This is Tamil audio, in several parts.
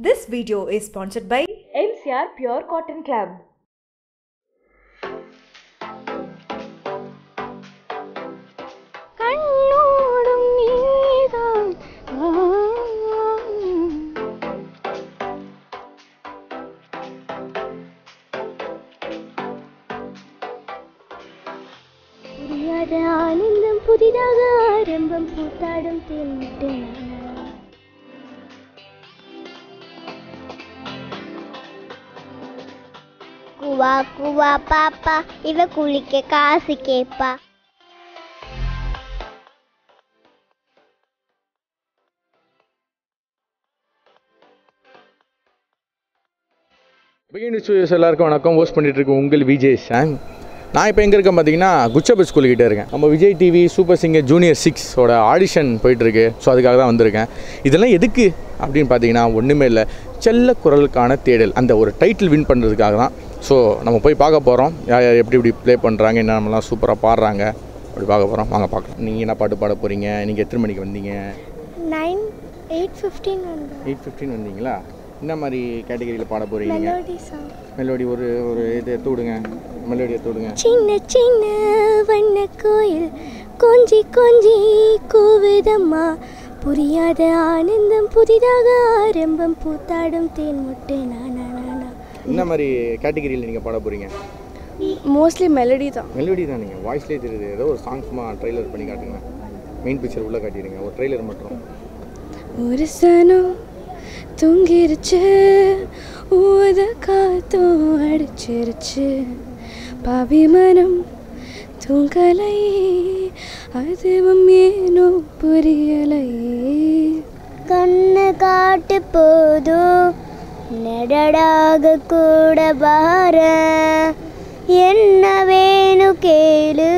This video is sponsored by NCR Pure Cotton Club. கண்ணோடும் நீதான் புரியாத ஆனந்தம் புதிதாக ஆரம்பம் பூத்தாடும் தேன்முட்டேன் குவா குவா பாப்பா இவ குளிக்க காசு கேப்பா பிகின் ஸ்டூடியோஸ் எல்லாருக்கும் வணக்கம் ஹோஸ்ட் பண்ணிட்டு இருக்கேன் உங்கள் விஜய் சாங் நான் இப்போ எங்கே இருக்கேன் பார்த்தீங்கன்னா குச்சபத் ஸ்கூல் கிட்ட இருக்கேன் நம்ம Vijay TV super singer junior சிக்ஸோட ஆடிஷன் போயிட்டுருக்கு ஸோ அதுக்காக தான் வந்திருக்கேன் இதெல்லாம் எதுக்கு அப்படின்னு பார்த்தீங்கன்னா ஒன்றுமே இல்லை செல்ல குரலுக்கான தேடல் அந்த ஒரு டைட்டில் வின் பண்ணுறதுக்காக தான் ஸோ நம்ம போய் பார்க்க போகிறோம் யார் யார் எப்படி எப்படி ப்ளே பண்ணுறாங்க என்ன நம்மலாம் சூப்பராக பாடுறாங்க அப்படி பார்க்க போகிறோம் வாங்க பார்க்கலாம் நீங்கள் என்ன பாட்டு பாட போகிறீங்க நீங்கள் எத்தனை மணிக்கு வந்தீங்க நைன் எயிட் ஃபிஃப்டீன் வந்தோம் எயிட் ஃபிஃப்டின் வந்தீங்களா என்ன மாதிரி கேட்டகரியில் பாட போகிறீங்க மெலோடி சாங் மெலோடி ஒரு ஒரு இது எடுத்து விடுங்க மெலோடி எடுத்து விடுங்க சின்ன சின்ன வண்ண கோயில் கொஞ்சி கொஞ்சி கூவுதம்மா புரியாத ஆனந்தம் புதிதாக ஆரம்பம் பூத்தாடும் தேன் முட்டை நானா நானா என்ன மாதிரி கேட்டகரியில் நீங்கள் பாட போகிறீங்க மோஸ்ட்லி மெலடி தான் மெலோடி தான் நீங்கள் வாய்ஸ்லேயே தெரியுது ஏதோ ஒரு சாங் சும்மா ட்ரெய்லர் பண்ணி காட்டுங்க மெயின் பிக்சர் உள்ளே காட்டிடுங்க ஒரு ட்ரெய்லர் மட்டும் ஒரு சனம் தூங்கிருச்சு ஊத காத்தும் அடிச்சிருச்சு பாவி மனம் தூங்கலை அதுவும் ஏனோ புரியலையே கண்ணு காட்டு போதும் நடடாக கூட பார என்ன வேணு கேளு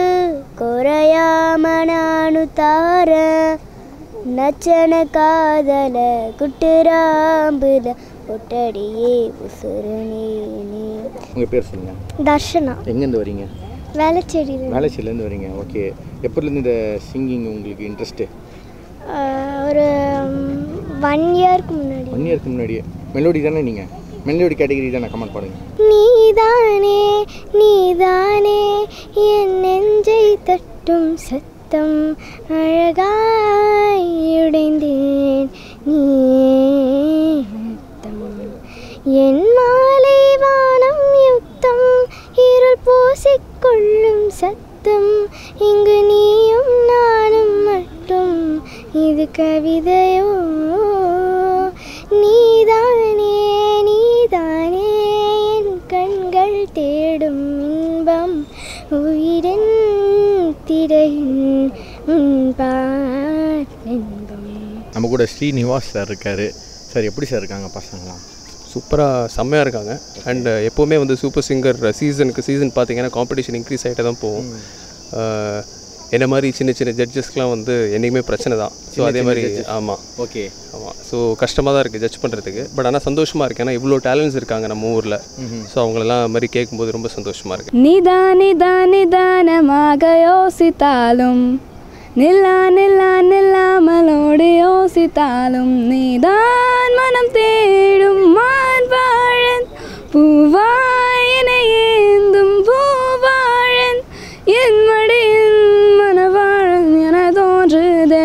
குறையாம நானு தார நச்சன காதல குட்டுராம்புல ஒட்டடியே உசுறு நீ உங்கள் பேர் சொல்லுங்கள் தர்ஷனா எங்கேருந்து வரீங்க வேலைச்செடி வேலைச்சேரிலேருந்து வரீங்க ஓகே எப்போலேருந்து இந்த சிங்கிங் உங்களுக்கு இன்ட்ரெஸ்ட்டு ஒரு ஒன் இயர்க்கு முன்னாடி ஒன் இயர்க்கு முன்னாடியே மெலோடி தானே நீங்கள் மெலோடி கேட்டகரி தானே கமெண்ட் பண்ணுங்க நீதானே நீதானே என் நெஞ்சை தட்டும் சத்தம் அழகாய் உடைந்தேன் நீ ரத்தம். என் மாலை வானம் யுத்தம் இருள் பூசிக்கொள்ளும் சத்தம் இங்கு நீயும் நானும் மட்டும் இது கவிதையோ நீதானே நீதானே என் கண்கள் தேடும் இன்பம் உயிரின் திரையின் உன் பாட்டின்பம் நம்ம கூட ஸ்ரீனிவாஸ் சார் இருக்கார் சார் எப்படி சார் இருக்காங்க பசங்களாம் சூப்பராக செம்மையாக இருக்காங்க அண்ட் எப்போவுமே வந்து சூப்பர் சிங்கர் சீசனுக்கு சீசன் பார்த்தீங்கன்னா காம்படிஷன் இன்க்ரீஸ் ஆகிட்டே தான் போகும் அஹ், என்ன மாதிரி சின்ன சின்ன ஜட்ஜஸ்க்குலாம் வந்து என்றைக்குமே பிரச்சனை தான் ஸோ அதே மாதிரி ஆமாம் ஓகே ஆமாம் ஸோ கஷ்டமாக தான் இருக்குது ஜட்ஜ் பண்ணுறதுக்கு பட் ஆனால் சந்தோஷமாக இருக்குது ஏன்னா இவ்வளோ டேலண்ட்ஸ் இருக்காங்க நம்ம ஊரில் ஸோ அவங்களெல்லாம் அது மாதிரி கேட்கும்போது ரொம்ப சந்தோஷமாக இருக்குது நிதா நிதா நிதானமாக யோசித்தாலும் நில்லா நில்லா நில்லாமலோடு யோசித்தாலும் நீதான் மனம் தேடும் மார்வாழன் பூவாயினை ஏந்தும் பூவாழன் என் மடியின் மனவாழன் என தோன்றுதே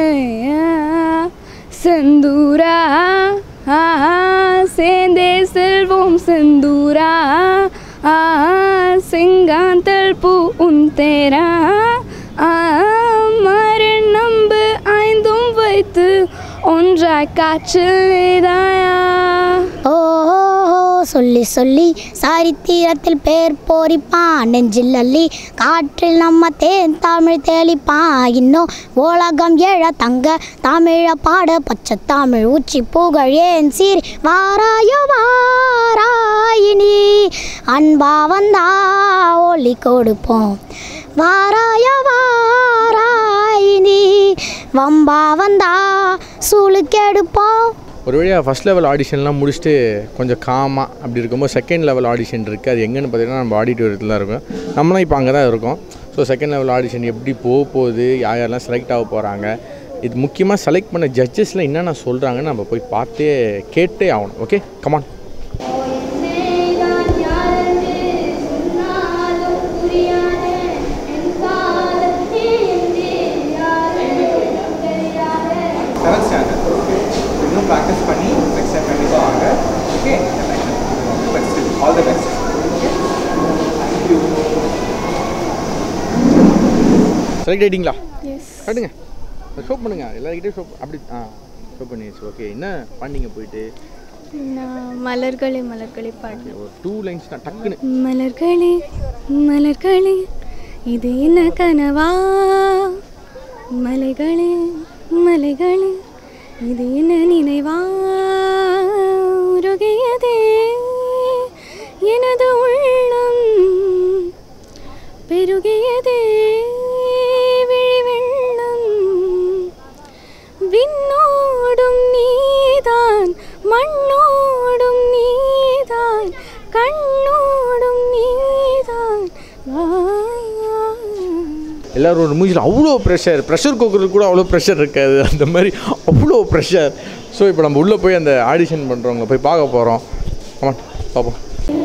செந்தூரா ஆ, சேர்ந்தே செல்வோம் செந்தூரா ஆ, செங்காந்தள் பூ உன் தேரா ஆ, மரண் நம்பு ஐந்தும் வைத்து ஒன்றாய் காற்றில் இதாயா ஓ சொல்லி சொல்லி சரித்திரத்தில் பேர் போரிப்பான் நெஞ்சில் அள்ளி காற்றில் நம்ம தேன் தமிழ் தெளிப்பான் இன்னும் உலகம் ஏழ தங்க தமிழ பாட பச்சை தமிழ் உச்சி புகழ் ஏன் சீர் வாராயோ வாராயினி அன்பா வந்தா ஒளி கொடுப்போம் வாராயோ வாராயினி வம்பா வந்தா சுளுக்கெடுப்போம் ஒரு வழியாக ஃபஸ்ட் லெவல் ஆடிஷன்லாம் முடிச்சுட்டு கொஞ்சம் காமாக அப்படி இருக்கும்போது செகண்ட் லெவல் ஆடிஷன் இருக்குது அது எங்கன்னு பார்த்தீங்கன்னா நம்ம ஆடிட்டோரியத்தில் தான் இருக்கும் நம்மளும் இப்போ அங்கே தான் இருக்கோம் ஸோ செகண்ட் லெவல் ஆடிஷன் எப்படி போக போகுது யார் யாரெல்லாம் செலக்ட் ஆக போகிறாங்க இது முக்கியமாக செலக்ட் பண்ண ஜட்ஜஸில் என்னென்ன சொல்கிறாங்கன்னு நம்ம போய் பார்த்தே கேட்டே ஆகணும் ஓகே கமான் செவன்த் ஸ்டாண்டர்ட் இன்னும் ப்ராக்டிஸ் பண்ணி நெக்ஸ்ட் டைம் கண்டிப்பாக வாங்க okay all the best select ஆகிட்டீங்களா காட்டுங்க ஷோ பண்ணுங்க எல்லாருக்கிட்டே ஷோ அப்படி ஆ ஷோ பண்ணிடுச்சு ஓகே என்ன பண்ணீங்க போயிட்டு நான் மலர்களே மலர்களே பாடு ஒரு டூ லைன்ஸ் தான் டக்குன்னு மலர்களே மலர்களே இது என்ன கனவா மலைகளே மலைகளே இது என்ன நினைவா உருகியதே எனது உள்ளம் பெருகியதே விழி வெள்ளம் விண்ணோடும் நீதான் மண்ணோடும் நீதான் கண்ணோடும் நீதான் வா எல்லாரும் ஒரு மூஞ்சில் அவ்வளோ ப்ரெஷர் ப்ரெஷர் குக்கருக்கு கூட அவ்வளோ ப்ரெஷர் இருக்காது அந்த மாதிரி அவ்வளோ ப்ரெஷர் ஸோ இப்போ நம்ம உள்ளே போய் அந்த ஆடிஷன் பண்ணுறவங்கள போய் பார்க்க போகிறோம் ஆமாம் பார்ப்போம்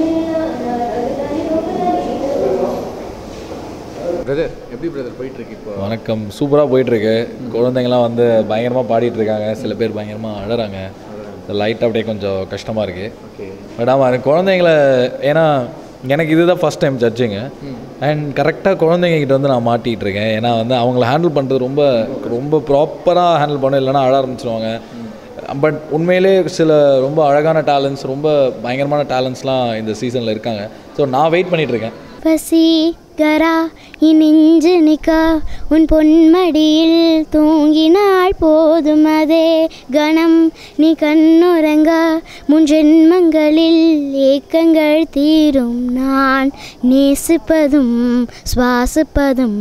பிரதர் எப்படி பிரதர் போயிட்டுருக்கு இப்போ வணக்கம் சூப்பராக போயிட்டுருக்கு குழந்தைங்களாம் வந்து பயங்கரமாக பாடிட்டு இருக்காங்க சில பேர் பயங்கரமாக அழறாங்க லைட்டாக அப்படியே கொஞ்சம் கஷ்டமாக இருக்குது ஓகே பட் ஆமாம் அது குழந்தைங்கள ஏன்னா எனக்கு இதுதான் ஃபஸ்ட் டைம் ஜட்ஜிங்க அண்ட் கரெக்டாக குழந்தைங்க கிட்ட வந்து நான் மாட்டிகிட்டு இருக்கேன் ஏன்னா வந்து அவங்கள ஹேண்டில் பண்ணுறது ரொம்ப ரொம்ப ப்ராப்பராக ஹேண்டில் பண்ண இல்லைன்னா அழ ஆரம்பிச்சிருவாங்க பட் உண்மையிலே சில ரொம்ப அழகான டேலண்ட்ஸ் ரொம்ப பயங்கரமான டேலண்ட்ஸ்லாம் இந்த சீசனில் இருக்காங்க ஸோ நான் வெயிட் பண்ணிகிட்டு இருக்கேன் வசீகரா இனிஞ்சு நிக்க உன் பொன்மடியில் தூங்கினாள் போதும் அதே கணம் நீ கண்ணுறங்க முன் ஜென்மங்களில் ஏக்கங்கள் தீரும் நான் நேசிப்பதும் சுவாசிப்பதும்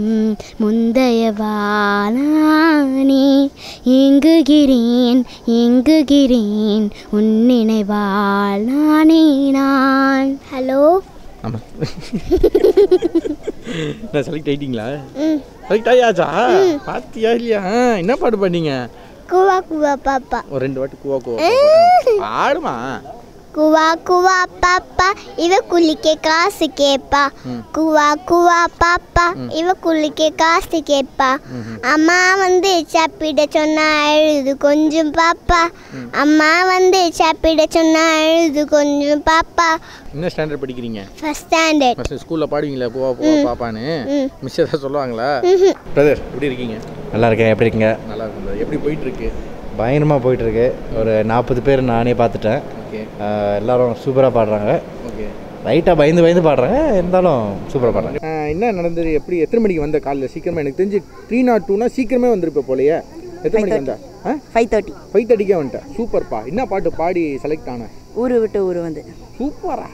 முந்தையவானே எங்குகிறேன் எங்குகிறேன் உன் நினைவால் நானே நான் ஹலோ ஆமாம் நான் செலக்ட் ஆகிட்டீங்களா செலக்ட் ஆகியாச்சா பார்த்தியா இல்லையா ஆ, என்ன பாட்டு பண்ணீங்க குவா குவா பாப்பா ஒரு ரெண்டு வாட்டி கூவா கூவா ஆடுமா குவா குவா பாப்பா இவ குளிக்க காசு கேப்பா குவா குவா பாப்பா இவ குளிக்க காசு கேப்பா அம்மா வந்து சாப்பிட சொன்னா அழுது கொஞ்சம் பாப்பா அம்மா வந்து சாப்பிட சொன்னா அழுது கொஞ்சம் பாப்பா என்ன ஸ்டாண்டர்ட் படிக்கிறீங்க ஃபர்ஸ்ட் ஸ்டாண்டர்ட் ஃபஸ்ட்டு ஸ்கூலில் பாடுவீங்களா கூவா கூவா பாப்பான்னு மிஸ் ஏதாவது சொல்லுவாங்களா பிரதர் எப்படி இருக்கீங்க நல்லா இருக்கேன் எப்படி இருக்கீங்க நல்லா இருக்கும் brother. எப்படி போயிட்டு இருக்கு பயங்கரமாக போயிட்டுருக்கு ஒரு நாற்பது பேர் நானே பார்த்துட்டேன் ஓகே ஆஹ் எல்லாரும் சூப்பராக பாடுறாங்க ஓகே லைட்டாக பயந்து பயந்து பாடுறாங்க இருந்தாலும் சூப்பராக பாடுறாங்க என்ன நடந்தது எப்படி எத்தனை மணிக்கு வந்த காலையில் சீக்கிரமா எனக்கு தெரிஞ்சு த்ரீ நாட் டூனா சீக்கிரமே வந்திருப்ப போலயே எத்தனை மணிக்கு வந்த ஆ ஃபைவ் தேர்ட்டி ஃபைவ் தேர்ட்டிக்கே வந்துட்டேன் சூப்பர்ப்பா என்ன பாட்டு பாடி செலக்ட் ஆன ஊரு விட்டு ஊரு வந்து சூப்பரா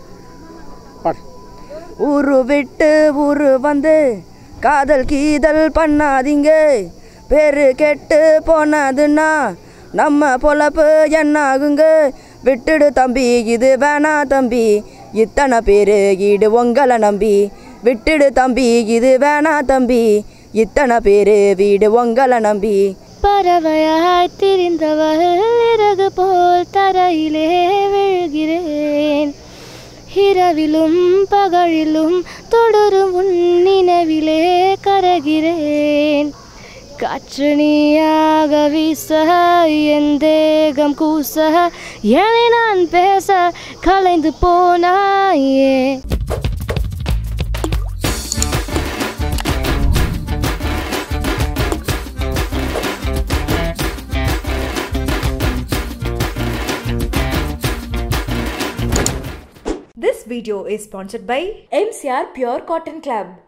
பாடு ஊரு விட்டு ஊரு வந்து காதல் கீதல் பண்ணாதீங்க பேரு கெட்டு போனதுன்னா நம்ம பொழப்பு என்னாகுங்க விட்டுடு தம்பி இது வேணா தம்பி இத்தனை பேரு ஈடு உங்களை நம்பி விட்டுடு தம்பி இது வேணா தம்பி இத்தனை பேரு வீடு உங்களை நம்பி பறவையாய் திரிந்தவள் இறகு போல் தரையிலே விழுகிறேன் இரவிலும் பகலிலும் தொடரும் உன் நினைவிலே கரகிறேன் காற்று நீயாக வீச என் தேகம் கூச என நான் பேச கலைந்து போனாயே This video is sponsored by MCR Pure Cotton Club.